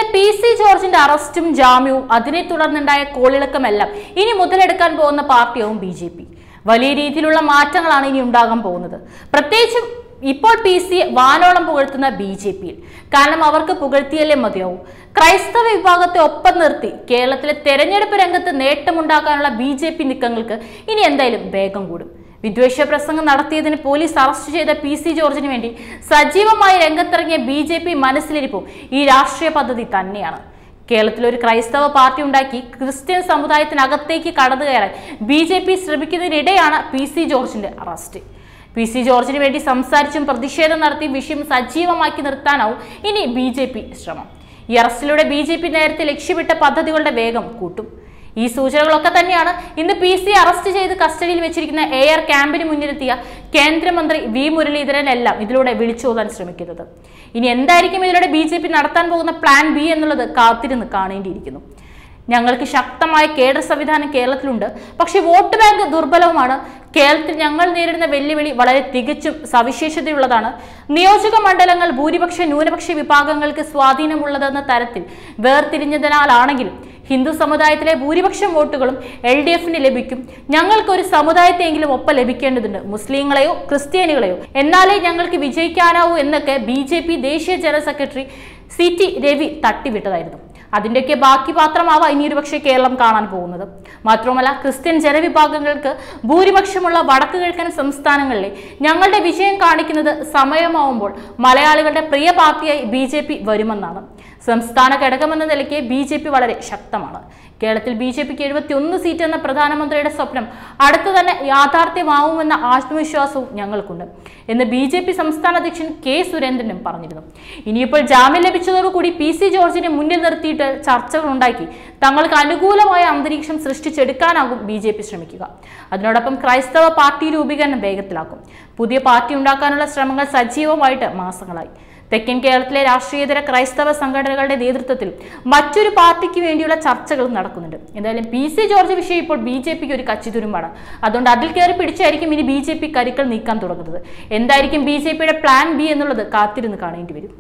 P C ജോർജിന്റെ അറസ്റ്റും ജാമ്യവും അതിനെ തുടർന്നുണ്ടായ കോളിളക്കമെല്ലാം ഇനി മുതലെടുക്കാൻ പോകുന്ന പാർട്ടിയാവും ബി ജെ പി വലിയ രീതിയിലുള്ള മാറ്റങ്ങളാണ് ഇനി ഉണ്ടാകാൻ പോകുന്നത് പ്രത്യേകിച്ചും ഇപ്പോൾ പി സി വാനോളം പുകഴ്ത്തുന്ന ബി ജെ പിയിൽ കാരണം അവർക്ക് പുകഴ്ത്തിയല്ലേ മതിയാവും ക്രൈസ്തവ വിഭാഗത്തെ ഒപ്പം നിർത്തി കേരളത്തിലെ തെരഞ്ഞെടുപ്പ് രംഗത്ത് നേട്ടമുണ്ടാക്കാനുള്ള ബി ജെ പി നീക്കങ്ങൾക്ക് ഇനി എന്തായാലും വേഗം കൂടും വിദ്വേഷ പ്രസംഗം നടത്തിയതിന് പോലീസ് അറസ്റ്റ് ചെയ്ത പി സി ജോർജിന് വേണ്ടി സജീവമായി രംഗത്തിറങ്ങിയ ബി ജെ പി മനസ്സിലിരിപ്പും ഈ രാഷ്ട്രീയ പദ്ധതി തന്നെയാണ് കേരളത്തിൽ ഒരു ക്രൈസ്തവ പാർട്ടി ഉണ്ടാക്കി ക്രിസ്ത്യൻ സമുദായത്തിനകത്തേക്ക് കടന്നു കയറാൻ ബി ജെ പി ശ്രമിക്കുന്നതിനിടെയാണ് പി സി ജോർജിന്റെ അറസ്റ്റ് പി സി ജോർജിന് വേണ്ടി സംസാരിച്ചും പ്രതിഷേധം നടത്തി വിഷയം സജീവമാക്കി നിർത്താനാവും ഇനി ബി ജെ പി ശ്രമം ഈ അറസ്റ്റിലൂടെ ബി ജെ പി നേരത്തെ ലക്ഷ്യമിട്ട പദ്ധതികളുടെ വേഗം കൂട്ടും ഈ സൂചനകളൊക്കെ തന്നെയാണ് ഇന്ന് പി സി അറസ്റ്റ് ചെയ്ത് കസ്റ്റഡിയിൽ വെച്ചിരിക്കുന്ന എ ആർ ക്യാമ്പിന് മുന്നിലെത്തിയ കേന്ദ്രമന്ത്രി വി മുരളീധരൻ എല്ലാം ഇതിലൂടെ വിളിച്ചോതാൻ ശ്രമിക്കുന്നത് ഇനി എന്തായിരിക്കും ഇതിലൂടെ ബി ജെ പി നടത്താൻ പോകുന്ന പ്ലാൻ ബി എന്നുള്ളത് കാത്തിരുന്ന് കാണേണ്ടിയിരിക്കുന്നു ഞങ്ങൾക്ക് ശക്തമായ കേഡർ സംവിധാനം കേരളത്തിലുണ്ട് പക്ഷേ വോട്ട് ബാങ്ക് ദുർബലവുമാണ് കേരളത്തിൽ ഞങ്ങൾ നേരിടുന്ന വെല്ലുവിളി വളരെ തികച്ചും സവിശേഷതയുള്ളതാണ് നിയോജക മണ്ഡലങ്ങൾ ഭൂരിപക്ഷ ന്യൂനപക്ഷ വിഭാഗങ്ങൾക്ക് സ്വാധീനമുള്ളതെന്ന തരത്തിൽ വേർതിരിഞ്ഞതിനാലാണെങ്കിലും ഹിന്ദു സമുദായത്തിലെ ഭൂരിപക്ഷം വോട്ടുകളും എൽ ഡി എഫിന് ലഭിക്കും ഞങ്ങൾക്ക് ഒരു സമുദായത്തെങ്കിലും ഒപ്പം ലഭിക്കേണ്ടതുണ്ട് മുസ്ലിങ്ങളെയോ ക്രിസ്ത്യാനികളെയോ എന്നാലേ ഞങ്ങൾക്ക് വിജയിക്കാനാവൂ എന്നൊക്കെ ബി ദേശീയ general secretary C T Ravi തട്ടിവിട്ടതായിരുന്നു അതിൻ്റെയൊക്കെ ബാക്കി പാത്രമാവാം ഇനി ഒരുപക്ഷെ കേരളം കാണാൻ പോകുന്നത് മാത്രമല്ല ക്രിസ്ത്യൻ ജനവിഭാഗങ്ങൾക്ക് ഭൂരിപക്ഷമുള്ള വടക്ക് കിഴക്കൻ സംസ്ഥാനങ്ങളിലെ ഞങ്ങളുടെ വിജയം കാണിക്കുന്നത് സമയമാവുമ്പോൾ മലയാളികളുടെ പ്രിയ പാർട്ടിയായി ബി ജെ പി വരുമെന്നാണ് സംസ്ഥാന ഘടകമെന്ന നിലയ്ക്ക് ബി ജെ പി വളരെ ശക്തമാണ് കേരളത്തിൽ ബി ജെ പിക്ക് എഴുപത്തി ഒന്ന് സീറ്റ് എന്ന പ്രധാനമന്ത്രിയുടെ സ്വപ്നം അടുത്തു തന്നെ യാഥാർത്ഥ്യമാവുമെന്ന ആത്മവിശ്വാസവും ഞങ്ങൾക്കുണ്ട് എന്ന് ബി ജെ പി സംസ്ഥാന അധ്യക്ഷൻ കെ സുരേന്ദ്രനും പറഞ്ഞിരുന്നു ഇനിയിപ്പോൾ ജാമ്യം ലഭിച്ചതോടുകൂടി പി സി ജോർജിനെ മുന്നിൽ നിർത്തിയിട്ട് ചർച്ചകൾ ഉണ്ടാക്കി തങ്ങൾക്ക് അനുകൂലമായ അന്തരീക്ഷം സൃഷ്ടിച്ചെടുക്കാനാകും ബി ജെ പി ശ്രമിക്കുക അതിനോടൊപ്പം ക്രൈസ്തവ പാർട്ടി രൂപീകരണം വേഗത്തിലാക്കും പുതിയ പാർട്ടി ഉണ്ടാക്കാനുള്ള ശ്രമങ്ങൾ സജീവമായിട്ട് മാസങ്ങളായി തെക്കൻ കേരളത്തിലെ രാഷ്ട്രീയതര ക്രൈസ്തവ സംഘടനകളുടെ നേതൃത്വത്തിൽ മറ്റൊരു പാർട്ടിക്ക് വേണ്ടിയുള്ള ചർച്ചകളും നടക്കുന്നുണ്ട് എന്തായാലും പി സി ജോർജ് വിഷയം ഇപ്പോൾ ബി ജെ പിക്ക് ഒരു കച്ചിതുരുമ്പാണ് അതുകൊണ്ട് അതിൽ കയറി പിടിച്ചായിരിക്കും ഇനി ബി ജെ പി കരുക്കൾ നീക്കാൻ തുടങ്ങുന്നത് എന്തായിരിക്കും ബി ജെ പിയുടെ പ്ലാൻ ബി എന്നുള്ളത് കാത്തിരുന്ന് കാണേണ്ടി വരും